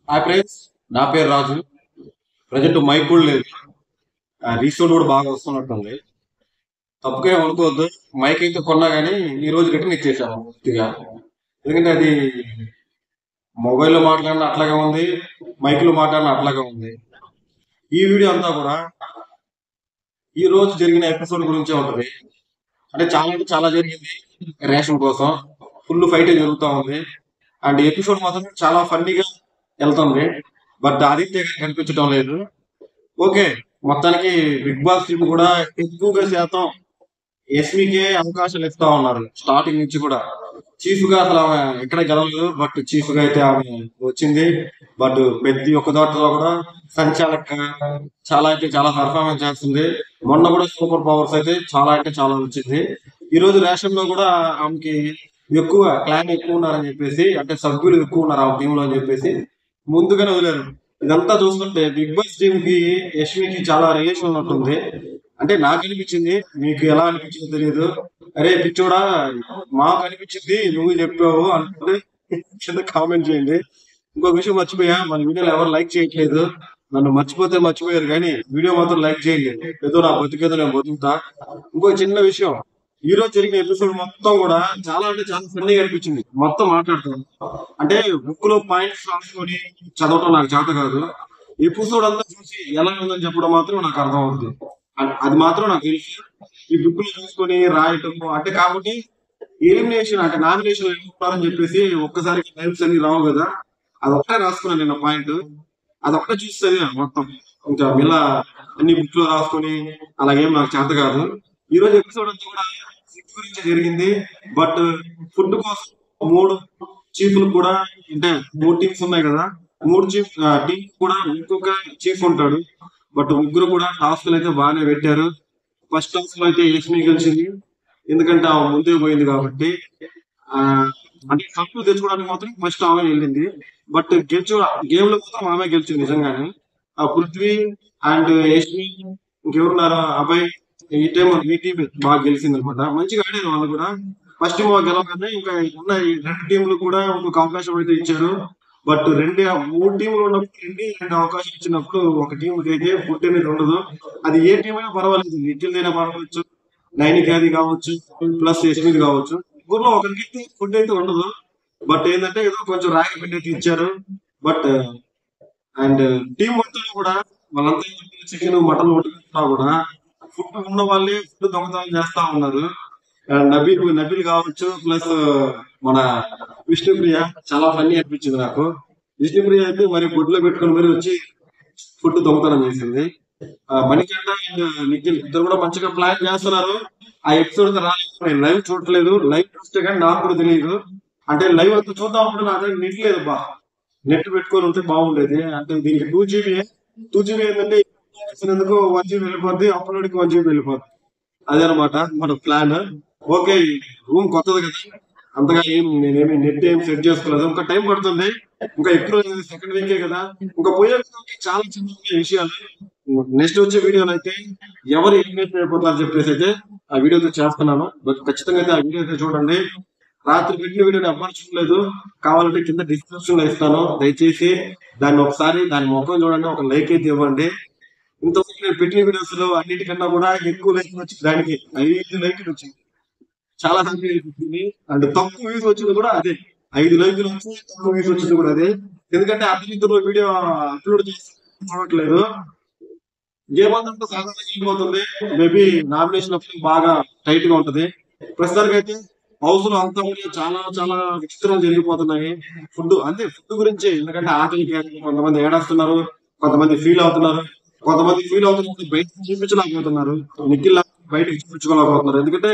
hi friends నా పేరు రాజు present mic కూడా లేదు రీసౌండ్ కూడా బాగా వస్తున్నట్టుంది తప్పుగా ఏం అనుకోవద్దు మైక్ అయితే కొన్నా కానీ ఈ రోజు రిటర్న్ ఇచ్చేసాను పూర్తిగా ఎందుకంటే అది మొబైల్లో మాట్లాడిన అట్లాగే ఉంది మైక్లో మాట్లాడిన అట్లాగే ఉంది ఈ వీడియో అంతా కూడా ఈ రోజు జరిగిన ఎపిసోడ్ గురించే ఉంటుంది అంటే చాలా అంటే చాలా జరిగింది రేషన్ కోసం ఫుల్ ఫైట్ జరుగుతూ ఉంది అండ్ ఎపిసోడ్ మాత్రం చాలా ఫన్నీగా వెళ్తుంది బట్ ఆదిత్య గారికి కనిపించడం లేదు ఓకే మొత్తానికి బిగ్ బాస్ టీం కూడా ఎక్కువగా శాతం ఎస్మికే అవకాశాలు ఇస్తా ఉన్నారు స్టార్టింగ్ నుంచి కూడా చీఫ్ గా అసలు ఆమె ఎక్కడ గెలవలేదు బట్ చీఫ్ గా అయితే ఆమె వచ్చింది బట్ ప్రతి ఒక్క దాంట్లో కూడా సంచాలక చాలా అయితే చాలా పర్ఫార్మెన్స్ చేస్తుంది మొన్న కూడా సూపర్ పవర్స్ అయితే చాలా అంటే చాలా వచ్చింది ఈ రోజు రేషన్ లో కూడా ఆమెకి ఎక్కువ క్లాన్ ఎక్కువ ఉన్నారని చెప్పేసి అంటే సభ్యులు ఎక్కువ ఉన్నారు ఆ టీమ్ లో అని చెప్పేసి ముందుగానే వదిలేరు ఇదంతా చూస్తుంటే బిగ్ బాస్ టీమ్ కి యశ్మికి చాలా రిలేషన్ ఉన్నట్టుంది అంటే నాకు అనిపించింది మీకు ఎలా అనిపించిందో తెలియదు అరే పిచ్చోడా మాకు అనిపించింది నువ్వు చెప్పావు అనుకుంటే కింద కామెంట్ చేయండి ఇంకో విషయం మర్చిపోయా మన వీడియోలో ఎవరు లైక్ చేయట్లేదు నన్ను మర్చిపోతే మర్చిపోయారు కానీ వీడియో మాత్రం లైక్ చేయండి ఏదో నా బతికేదో నేను బతుకుతా ఇంకో చిన్న విషయం ఈ రోజు జరిగిన ఎపిసోడ్ మొత్తం కూడా చాలా అంటే చాలా ఫన్నీగా అనిపించింది మొత్తం మాట్లాడుతాను అంటే బుక్ లో పాయింట్స్ రాసుకొని చదవటం నాకు చేత కాదు ఎపిసోడ్ అంతా చూసి ఎలా ఉందని చెప్పడం మాత్రం నాకు అర్థం అవుతుంది అ- అది మాత్రం నాకు తెలుసు ఈ బుక్ లో చూసుకొని రాయటం అంటే కాబట్టి ఎలిమినేషన్ అంటే నామినేషన్ అని చెప్పేసి ఒక్కసారి టైమ్స్ అన్ని రావు కదా అదొక్కటే రాసుకున్నాను నేను పాయింట్ అదొక్కటే చూస్తుంది మొత్తం ఇంకా ఇలా అన్ని బుక్ లో రాసుకొని అలాగేం నాకు చేత కాదు ఈ రోజు ఎపిసోడ్ అంతా కూడా ఫుడ్ గురించి జరిగింది బట్ ఫుడ్ కోసం మూడు చీఫ్లు కూడా అంటే మూడు టీమ్స్ ఉన్నాయి కదా మూడు చీఫ్ టీమ్ కూడా ఇంకొక చీఫ్ ఉంటాడు బట్ ముగ్గురు కూడా టాస్క్లు అయితే బాగానే పెట్టారు ఫస్ట్ టాస్క్ లో అయితే యష్మి గెలిచింది ఎందుకంటే ఆమె ముందే పోయింది కాబట్టి ఆ అంటే కప్పు తెచ్చుకోవడానికి మాత్రం ఫస్ట్ ఆమె వెళ్ళింది బట్ గెలిచు గేమ్ లో మాత్రం ఆమె గెలిచింది నిజంగానే ఆ పృథ్వీ అండ్ యష్మి ఇంకెవరున్నారు అబ్బాయి ఈ టైం ఈ టీం బాగా గెలిచింది అనమాట మంచిగా ఆడారు వాళ్ళు కూడా ఫస్ట్ టీం గెలవగానే ఇంకా ఉన్న ఈ రెండు టీంలు కూడా ఒక అవకాశం అయితే ఇచ్చారు బట్ రెండు మూడు టీంలు ఉన్నప్పుడు రెండు రెండు అవకాశం ఇచ్చినప్పుడు ఒక టీం అయితే ఫుడ్ అనేది ఉండదు అది ఏ టీం అయినా పర్వాలేదు నిఖిల్ అయినా పర్వాలేదు నైన్ అది కావచ్చు ప్లస్ యశ్మిది కావచ్చు ఊర్లో ఒకరికి ఫుడ్ అయితే ఉండదు బట్ ఏంటంటే ఏదో కొంచెం రాగి పిండి అయితే ఇచ్చారు బట్ అండ్ టీం మొత్తం కూడా వాళ్ళంతా చికెన్ మటన్ వండుకుంటున్నా కూడా ఫుడ్ ఉన్న వాళ్ళే ఫుడ్ దొంగతనం చేస్తా ఉన్నారు అండ్ నబీల్ నబీల్ కావచ్చు ప్లస్ మన విష్ణుప్రియ చాలా ఫన్నీ అనిపించింది నాకు విష్ణుప్రియ అయితే మరి గుడ్లో పెట్టుకొని మరి వచ్చి ఫుడ్ దొంగతనం చేసింది ఆ, మణికంఠ అండ్ నిఖిల్ ఇద్దరు కూడా మంచిగా ప్లాన్ చేస్తున్నారు ఆ ఎపిసోడ్ రాలేదు నేను లైవ్ చూడట్లేదు లైవ్ చూస్తే కానీ నాకు కూడా తెలియదు అంటే లైవ్ అంతా చూద్దాం అప్పుడు నా దగ్గర నెట్ లేదు బా నెట్ పెట్టుకొని ఉంటే బాగుండేది అంటే దీనికి టూ జీబీ టూ జీబీ ఏంటంటే ఎందుకు వన్ జీబీ వెళ్ళిపోద్ది అప్లోడ్కి వన్ జీబీ వెళ్ళిపోద్ది అదే అనమాట మన ప్లాన్ ఓకే రూమ్ కొత్తది కదా అంతగా ఏం నేనేమి నెట్ ఏం సెట్ చేసుకోలేదు ఇంకా టైం పడుతుంది ఇంకా ఎక్కువ సెకండ్ వీకే కదా ఇంకా పోయే కొద్దీ చాలా చిన్న చిన్న విషయాలు నెక్స్ట్ వచ్చే వీడియోలో అయితే ఎవరు ఎలిమినేట్ అయిపోతారని చెప్పేసి అయితే ఆ వీడియోతో చేస్తున్నాను బట్ ఖచ్చితంగా అయితే ఆ వీడియో అయితే చూడండి రాత్రి పెట్టిన వీడియోని ఎవ్వరు చూడలేదు కావాలంటే కింద డిస్క్రిప్షన్ లో ఇస్తాను దయచేసి దాన్ని ఒకసారి దాని ముఖం చూడండి ఒక లైక్ అయితే ఇవ్వండి ఇంతవరకు నేను పెట్టిన వీడియోస్ లో అన్నిటికన్నా కూడా ఎక్కువ లైక్ వచ్చింది దానికి ఐదు లైక్లు వచ్చింది చాలా హ్యాపీ అనిపించింది అండ్ తక్కువ వ్యూస్ వచ్చింది కూడా అదే ఐదు లైక్లు వచ్చి తక్కువ వ్యూస్ వచ్చింది కూడా అదే ఎందుకంటే అతనిద్దరు వీడియో అప్లోడ్ చేసి చూడట్లేదు ఏమందంటే సాధారణంగా వెళ్ళిపోతుంది మేబీ నామినేషన్ అప్పుడు బాగా టైట్ గా ఉంటది ప్రస్తుతానికి అయితే హౌస్ లో అంతా కూడా చాలా చాలా విచిత్రాలు జరిగిపోతున్నాయి ఫుడ్ అంతే ఫుడ్ గురించి ఎందుకంటే ఆకలికి కొంతమంది ఏడాస్తున్నారు కొంతమంది ఫీల్ అవుతున్నారు కొంతమంది ఫీల్ అవుతున్నారు బయట చూపించలేకపోతున్నారు నిఖిల్ బయటకి చూపించుకోలేకపోతున్నారు ఎందుకంటే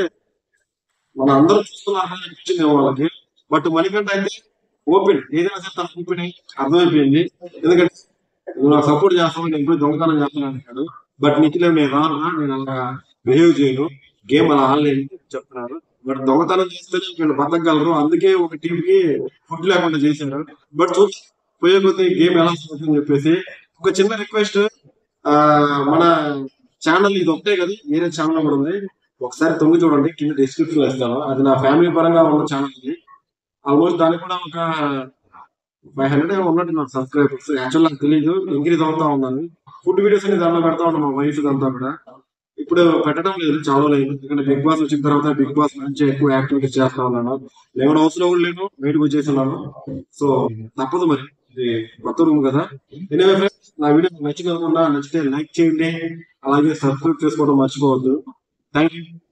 మన అందరూ చూస్తున్నారు అనిపించింది వాళ్ళకి బట్ మణికంఠ అయితే ఓపెన్ ఏదైనా సరే తన ఓపెన్ అర్థమైపోయింది ఎందుకంటే నువ్వు నాకు సపోర్ట్ చేస్తావు నేను పోయి దొంగతనం చేస్తాను అంటాడు బట్ నిఖిల్ ఏం నేను రాను రా, నేను అలా బిహేవ్ చేయను గేమ్ అలా ఆడలేను చెప్తున్నారు బట్ దొంగతనం చేస్తేనే వీళ్ళు బతకగలరు అందుకే ఒక టీం కి ఫుడ్ లేకుండా చేశారు బట్ చూ పోయే కొద్దీ గేమ్ ఎలా సాగుతుందని చెప్పేసి ఒక చిన్న రిక్వెస్ట్ ఆ మన ఛానల్ ఇది ఒకటే కదా వేరే ఛానల్ కూడా ఉంది ఒకసారి తొంగి చూడండి కింద డిస్క్రిప్షన్ లో ఇస్తాను అది నా ఫ్యామిలీ పరంగా ఉన్న ఛానల్ ఇది ఆల్మోస్ట్ దానికి కూడా ఒక ఫైవ్ హండ్రెడ్ ఏమో ఉన్నట్టు నాకు సబ్స్క్రైబర్స్ యాక్చువల్ నాకు తెలియదు ఇంక్రీజ్ అవుతా ఉన్నాను ఫుడ్ వీడియోస్ అనేది దానిలో పెడతా ఉన్నాను మా వైఫ్ అంతా కూడా ఇప్పుడు పెట్టడం లేదు చాలా లేదు ఎందుకంటే బిగ్ బాస్ వచ్చిన తర్వాత బిగ్ బాస్ నుంచి ఎక్కువ యాక్టివిటీస్ చేస్తా ఉన్నాను లేవన్ హౌస్ లో కూడా లేను బయటకు వచ్చేస్తున్నాను సో తప్పదు మరి ఇది కొత్త రూమ్ కదా ఎనివే ఫ్రెండ్స్ నా వీడియో నచ్చి కనుకుండా నచ్చితే లైక్ చేయండి అలాగే సబ్స్క్రైబ్ చేసుకోవడం మర్చిపోవద్దు థ్యాంక్ యూ